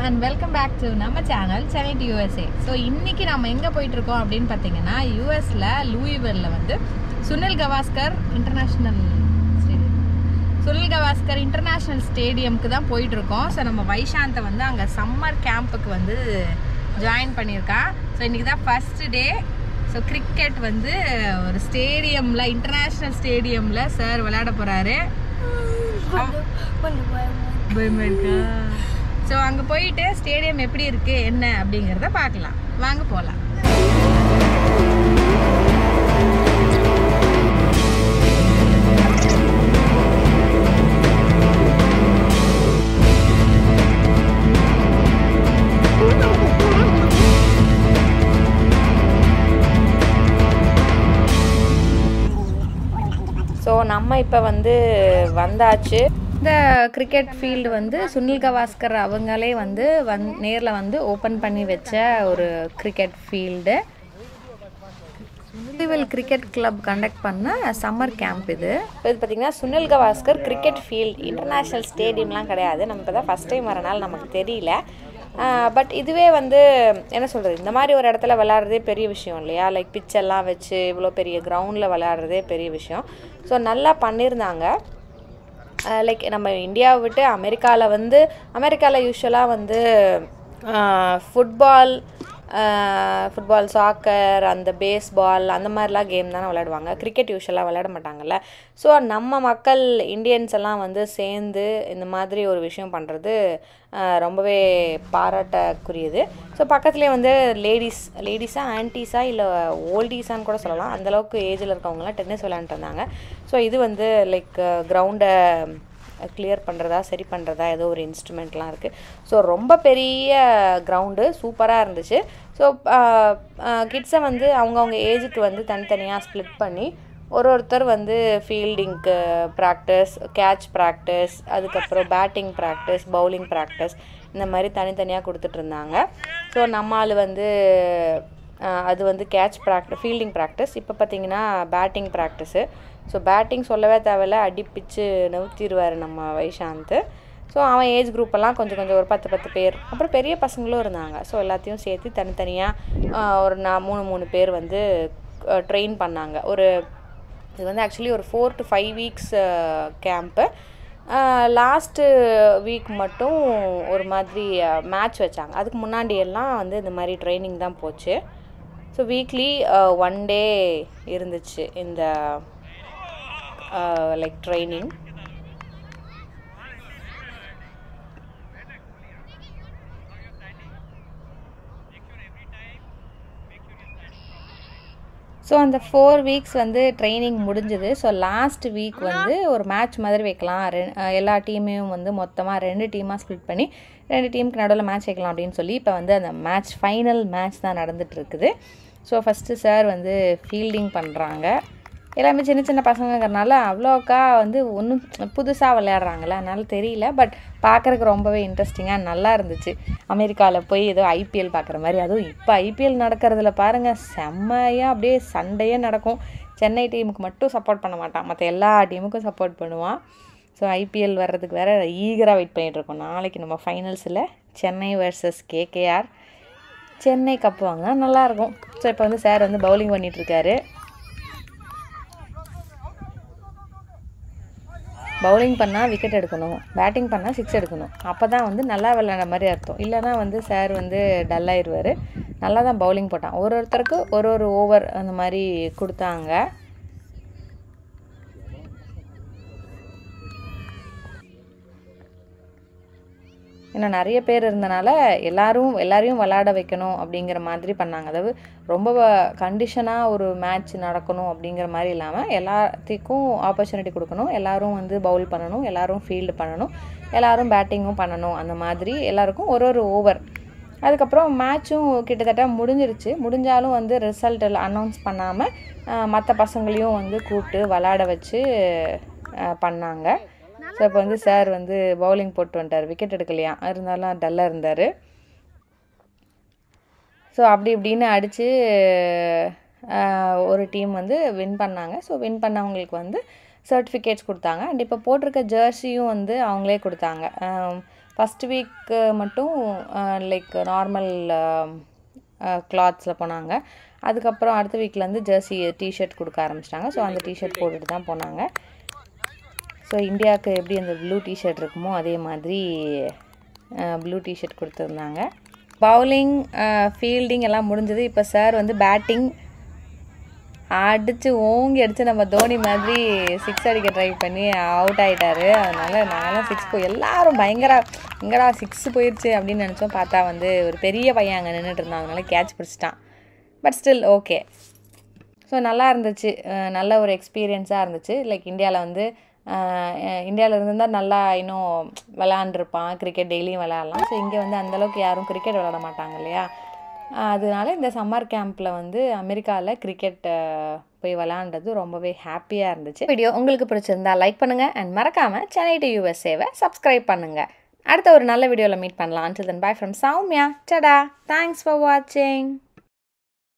and welcome back to நம்ம channel Chennai to USA so இன்னைக்கு நம்ம எங்கே போயிட்டு இருக்கோம் அப்படின்னு பார்த்தீங்கன்னா யூஎஸ்ல லூயிவெல்ல வந்து Sunil Gavaskar international stadium Sunil Gavaskar international ஸ்டேடியம்க்கு தான் போயிட்டு இருக்கோம் ஸோ நம்ம வைஷாந்தை வந்து அங்கே சம்மர் கேம்புக்கு வந்து ஜாயின் பண்ணியிருக்கான் ஸோ இன்னைக்கு தான் ஃபர்ஸ்ட் டே ஸோ கிரிக்கெட் வந்து ஒரு ஸ்டேடியமில் இன்டர்நேஷ்னல் ஸ்டேடியமில் சார் விளையாட போகிறாரு பயமா இருக்கா ஸோ அங்கே போயிட்டு ஸ்டேடியம் எப்படி இருக்கு என்ன அப்படிங்கிறத பார்க்கலாம் வாங்க போகலாம் ஸோ நம்ம இப்போ வந்து வந்தாச்சு இந்த கிரிக்கெட் ஃபீல்டு வந்து சுனில் கவாஸ்கர் அவங்களே வந்து வந் நேரில் வந்து ஓப்பன் பண்ணி வச்ச ஒரு cricket field Sunil cricket club conduct பண்ண சம்மர் கேம்ப் இது இப்போ இது பார்த்திங்கன்னா Sunil Gavaskar cricket field international ஸ்டேடியம்லாம் கிடையாது நம்ம இப்போ தான் ஃபஸ்ட் டைம் வரனால நமக்கு தெரியல பட் இதுவே வந்து என்ன சொல்கிறது இந்த மாதிரி ஒரு இடத்துல விளாட்றதே பெரிய விஷயம் இல்லையா லைக் பிச்செல்லாம் வச்சு இவ்வளோ பெரிய கிரவுண்டில் விளாட்றதே பெரிய விஷயம் ஸோ நல்லா பண்ணியிருந்தாங்க லைக் நம்ம இந்தியாவை விட்டு அமெரிக்காவில் வந்து அமெரிக்காவில் யூஸ்வலாக வந்து ஃபுட்பால் ஃபுட்பால் சாக்கர் அந்த பேஸ்பால் அந்த மாதிரிலாம் கேம் தானே விளையாடுவாங்க கிரிக்கெட் யூஸ்வலாக விளையாட மாட்டாங்கல்ல ஸோ நம்ம மக்கள் இந்தியன்ஸ் எல்லாம் வந்து சேர்ந்து இந்த மாதிரி ஒரு விஷயம் பண்ணுறது ரொம்பவே பாராட்டக்குரியது ஸோ பக்கத்துலேயே வந்து லேடிஸ் லேடிஸாக ஆன்டிஸா இல்லை ஓல்டீஸான்னு கூட சொல்லலாம் அந்தளவுக்கு ஏஜில் இருக்கவங்களாம் டென்னிஸ் விளையாண்டுட்டு இருந்தாங்க ஸோ இது வந்து லைக் கிரவுண்டை கிளியர் பண்ணுறதா சரி பண்ணுறதா ஏதோ ஒரு இன்ஸ்ட்ருமெண்ட்லாம் இருக்குது ஸோ ரொம்ப பெரிய கிரவுண்டு சூப்பராக இருந்துச்சு ஸோ கிட்ஸை வந்து அவங்கவுங்க ஏஜுக்கு வந்து தனித்தனியாக ஸ்ப்ளிட் பண்ணி ஒரு ஒருத்தர் வந்து ஃபீல்டிங்க்கு ப்ராக்டிஸ் கேட்ச் ப்ராக்டிஸ் அதுக்கப்புறம் பேட்டிங் ப்ராக்டிஸ் பவுலிங் ப்ராக்டிஸ் இந்த மாதிரி தனித்தனியாக கொடுத்துட்ருந்தாங்க ஸோ நம்ம ஆள் வந்து அது வந்து கேட்ச் ப்ராக்டிஸ் ஃபீல்டிங் ப்ராக்டிஸ் இப்போ பார்த்தீங்கன்னா பேட்டிங் ப்ராக்டிஸு ஸோ பேட்டிங் சொல்லவே தேவையில்ல அடிப்பிச்சு நவுத்திடுவார் நம்ம வைஷாந்த் ஸோ அவன் ஏஜ் குரூப்பெல்லாம் கொஞ்சம் கொஞ்சம் ஒரு பத்து பத்து பேர் அப்புறம் பெரிய பசங்களும் இருந்தாங்க ஸோ எல்லாத்தையும் சேர்த்து தனித்தனியாக ஒரு நான் மூணு மூணு பேர் வந்து ட்ரெயின் பண்ணாங்க ஒரு இது வந்து ஆக்சுவலி ஒரு four to five weeks camp last week மட்டும் ஒரு மாதிரி மேட்ச் வச்சாங்க அதுக்கு முன்னாடி எல்லாம் வந்து இந்த மாதிரி ட்ரைனிங் தான் போச்சு ஸோ வீக்லி ஒன் டே இருந்துச்சு இந்த லைக் ட்ரைனிங் ஸோ அந்த ஃபோர் வீக்ஸ் வந்து ட்ரைனிங் முடிஞ்சுது ஸோ லாஸ்ட் வீக் வந்து ஒரு மேட்ச் மாதிரி வைக்கலாம் ரெ எல்லா டீமையும் வந்து மொத்தமாக ரெண்டு டீமாக ஸ்ப்ளிட் பண்ணி ரெண்டு டீமுக்கு நடுவில் மேட்ச் வைக்கலாம் அப்படின்னு சொல்லி இப்போ வந்து அந்த மேட்ச் ஃபைனல் மேட்ச் தான் நடந்துட்டு இருக்குது ஸோ ஃபஸ்ட்டு சார் வந்து ஃபீல்டிங் பண்ணுறாங்க எல்லாமே சின்ன சின்ன பசங்கங்கிறனால அவ்வளோக்கா வந்து ஒன்றும் புதுசாக விளையாடுறாங்கல்ல அதனால தெரியல பட் பார்க்குறக்கு ரொம்பவே இன்ட்ரெஸ்டிங்காக நல்லா இருந்துச்சு அமெரிக்காவில் போய் ஏதோ ஐபிஎல் பார்க்குற மாதிரி அதுவும் இப்போ ஐபிஎல் நடக்கிறதுல பாருங்கள் செம்மையாக அப்படியே சண்டையே நடக்கும் சென்னை டீமுக்கு மட்டும் சப்போர்ட் பண்ண மாட்டான் மற்ற எல்லா டீமுக்கும் சப்போர்ட் பண்ணுவான் ஸோ ஐபிஎல் வர்றதுக்கு வேறு ஈகராக வெயிட் பண்ணிகிட்ருக்கோம் நாளைக்கு நம்ம ஃபைனல்ஸில் Chennai versus KKR Chennai cup வாங்கினா நல்லாயிருக்கும் ஸோ இப்போ வந்து சார் வந்து பவுலிங் பண்ணிகிட்ருக்காரு பவுலிங் பண்ணால் விக்கெட் எடுக்கணும் பேட்டிங் பண்ணால் சிக்ஸ் எடுக்கணும் அப்போ தான் வந்து நல்லா விளையாட மாதிரி அர்த்தம் இல்லைனா வந்து சார் வந்து டல்லாயிடுவார் நல்லா தான் பவுலிங் போட்டான் ஒரு ஒருத்தருக்கு ஒரு ஒரு ஓவர் அந்த மாதிரி கொடுத்தாங்க ஏன்னா நிறைய பேர் இருந்தனால எல்லாரும் எல்லாரையும் விளாட வைக்கணும் அப்படிங்கிற மாதிரி பண்ணாங்க அதாவது ரொம்ப கண்டிஷனாக ஒரு மேட்ச் நடக்கணும் அப்படிங்கிற மாதிரி இல்லாமல் எல்லாத்துக்கும் ஆப்பர்ச்சுனிட்டி கொடுக்கணும் எல்லாரும் வந்து பவுல் பண்ணணும் எல்லாரும் ஃபீல்டு பண்ணணும் எல்லாரும் பேட்டிங்கும் பண்ணணும் அந்த மாதிரி எல்லாருக்கும் ஒரு ஒரு ஓவர் அதுக்கப்புறம் மேட்ச்சும் கிட்டத்தட்ட முடிஞ்சிருச்சு முடிஞ்சாலும் வந்து ரிசல்ட் அனௌன்ஸ் பண்ணாமல் மற்ற பசங்களையும் வந்து கூப்பிட்டு விளாட வச்சு பண்ணாங்க ஸோ இப்போ வந்து சார் வந்து பவுலிங் போட்டு வந்துட்டார் விக்கெட் எடுக்கலையா இருந்தாலும் டல்லாக இருந்தார் ஸோ அப்படி இப்படின்னு அடித்து ஒரு டீம் வந்து வின் பண்ணாங்க ஸோ வின் பண்ணவங்களுக்கு வந்து சர்டிஃபிகேட்ஸ் கொடுத்தாங்க அண்ட் இப்போ போட்டிருக்க ஜெர்சியும் வந்து அவங்களே கொடுத்தாங்க ஃபஸ்ட் வீக்கு மட்டும் லைக் நார்மல் கிளாத்ஸில் போனாங்க அதுக்கப்புறம் அடுத்த வீக்லேருந்து ஜெர்சி டிஷர்ட் கொடுக்க ஆரம்பிச்சிட்டாங்க ஸோ அந்த டிஷர்ட் போட்டுட்டு தான் போனாங்க ஸோ இந்தியாவுக்கு எப்படி அந்த ப்ளூ டிஷர்ட் இருக்குமோ அதே மாதிரி ப்ளூ டிஷர்ட் கொடுத்துருந்தாங்க பவுலிங் ஃபீல்டிங் எல்லாம் முடிஞ்சது இப்போ சார் வந்து பேட்டிங் அடித்து ஓங்கி அடித்து நம்ம தோனி மாதிரி சிக்ஸ் அடிக்க ட்ரை பண்ணி அவுட் ஆகிட்டாரு அதனால் நாங்களாம் சிக்ஸ் போய் எல்லாரும் பயங்கர எங்கடா சிக்ஸ் போயிடுச்சு அப்படின்னு நினச்சோம் பார்த்தா வந்து ஒரு பெரிய பையன் அங்கே நின்றுட்டு இருந்தான் அதனால கேட்ச் பிடிச்சிட்டான் பட் ஸ்டில் ஓகே ஸோ நல்லா இருந்துச்சு அஹ் நல்ல ஒரு எக்ஸ்பீரியன்ஸாக இருந்துச்சு லைக் இந்தியாவில் வந்து இந்தியாவில் இருந்திருந்தால் நல்லா இன்னும் விளாண்டுருப்பான் கிரிக்கெட் டெய்லியும் விளையாடலாம் ஸோ இங்கே வந்து அந்தளவுக்கு யாரும் கிரிக்கெட் விளாட மாட்டாங்க இல்லையா அஹ் அதனால இந்த சம்மர் கேம்பில் வந்து அமெரிக்காவில் கிரிக்கெட் போய் விளாண்டது ரொம்பவே ஹாப்பியாக இருந்துச்சு வீடியோ உங்களுக்கு பிடிச்சிருந்தா லைக் பண்ணுங்கள் அண்ட் மறக்காமல் சென்னை டு யூஎஸ்ஏவை சப்ஸ்கிரைப் பண்ணுங்கள் அடுத்த ஒரு நல்ல வீடியோவில் மீட் பண்ணலாம் until then bye from Soumya டடா தேங்க்ஸ் ஃபார் வாட்சிங்